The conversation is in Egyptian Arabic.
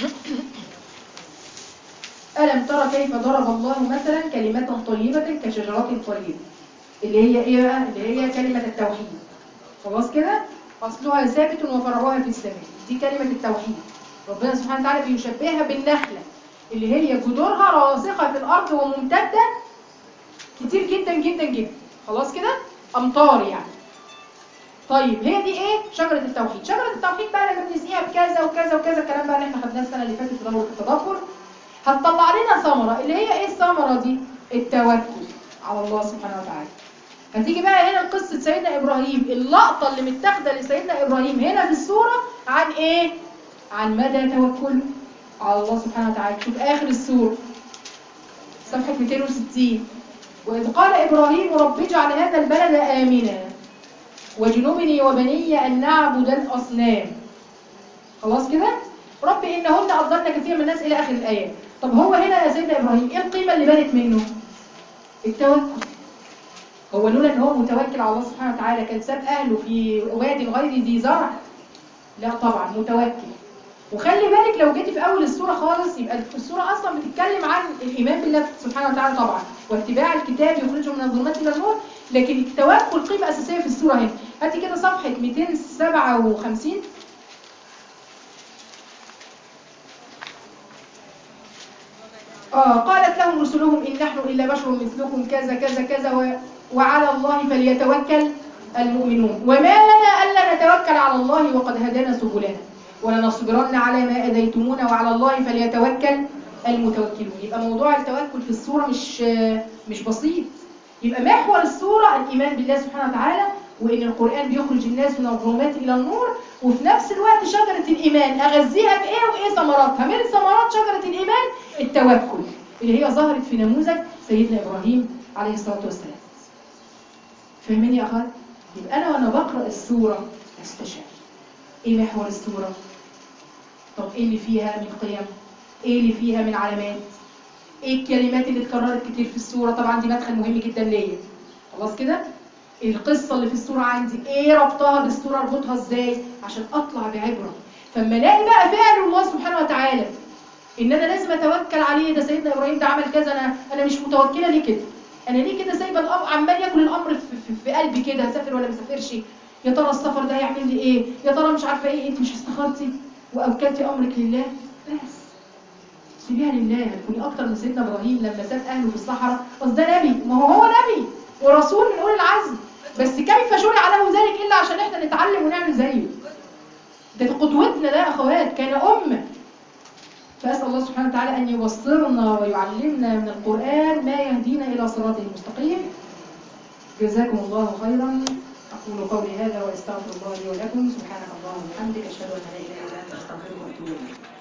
ألم ترى كيف ضرب الله مثلا كلمة طيبة كشجرة طيبة اللي هي إيه بقى؟ اللي هي كلمة التوحيد خلاص كده أصلها ثابت وفرعها في السماء دي كلمة التوحيد ربنا سبحانه وتعالى بيشبهها بالنخلة اللي هي جذورها راسخة في الأرض وممتدة كتير جدا جدا جدا خلاص كده أمطار يعني طيب هي دي ايه شجرة التوحيد شجرة التوحيد بقى لما بنسقيها بكذا وكذا وكذا الكلام بقى اللي احنا خدناه السنة اللي فاتت في دورة التدبر هتطلع لنا ثمرة اللي هي ايه الثمرة دي التوكل على الله سبحانه وتعالى هتيجي بقى هنا قصة سيدنا إبراهيم اللقطة اللي متاخدة لسيدنا إبراهيم هنا في السورة عن ايه عن مدى توكله على الله سبحانه وتعالى شوف آخر السورة صفحة 260 وإذ قال إبراهيم رب اجعل هذا البلد آمنا وجنوبني وبني أن نعبد الأصنام خلاص كده رب إنهن أضلن كثير من الناس إلى آخر الآية طب هو هنا يا سيدنا إبراهيم إيه القيمة اللي بانت منه التوكل هو لولا إن هو متوكل على الله سبحانه وتعالى كان ساب أهله في واد غير ذي زرع لا طبعا متوكل وخلي بالك لو جيتي في أول السورة خالص يبقى السورة أصلا بتتكلم عن الإيمان بالله سبحانه وتعالى طبعا واتباع الكتاب يخرجه من الظلمات إلى النور لكن التوكل قيمة أساسية في السورة هنا هاتي كده صفحة 257 آه قالت لهم رسلهم إن نحن إلا بشر مثلكم كذا كذا كذا و... وعلى الله فليتوكل المؤمنون وما لنا ألا نتوكل على الله وقد هدانا سبلنا ولنصبرن على ما أذيتمونا وعلى الله فليتوكل المتوكلون يبقى موضوع التوكل في السورة مش مش بسيط يبقى محور السورة الإيمان بالله سبحانه وتعالى وإن القرآن بيخرج الناس من الظلمات إلى النور وفي نفس الوقت شجرة الإيمان أغذيها بإيه وإيه ثمراتها من ثمرات شجرة الإيمان التوكل اللي هي ظهرت في نموذج سيدنا إبراهيم عليه الصلاة والسلام فاهمين يا أخوات؟ يبقى أنا وأنا بقرأ السورة أستشعر إيه محور السورة؟ طب إيه اللي فيها من قيم؟ إيه اللي فيها من علامات؟ ايه الكلمات اللي اتكررت كتير في السورة طبعا دي مدخل مهم جدا ليا خلاص كده القصة اللي في السورة عندي ايه ربطها بالسورة اربطها ازاي عشان اطلع بعبرة فلما الاقي بقى فعل الله سبحانه وتعالى ان انا لازم اتوكل عليه ده سيدنا ابراهيم ده عمل كذا انا انا مش متوكله ليه كده انا ليه كده سايبه الامر عمال ياكل الامر في, في, في قلبي كده هسافر ولا ما اسافرش يا ترى السفر ده هيعمل لي ايه يا ترى مش عارفه ايه انت مش استخرتي واوكلتي امرك لله بس سيبيها لله هتكوني اكتر من سيدنا ابراهيم لما ساب اهله في الصحراء اصل ده نبي ما هو هو نبي ورسول من اولي العزم بس كيف شرع له ذلك الا عشان احنا نتعلم ونعمل زيه ده قدوتنا ده يا اخوات كان امه فاسال الله سبحانه وتعالى ان يبصرنا ويعلمنا من القران ما يهدينا الى صراطه المستقيم جزاكم الله خيرا اقول قولي هذا واستغفر الله لي ولكم سبحانك اللهم وبحمدك اشهد ان لا اله الا انت استغفرك واتوب اليك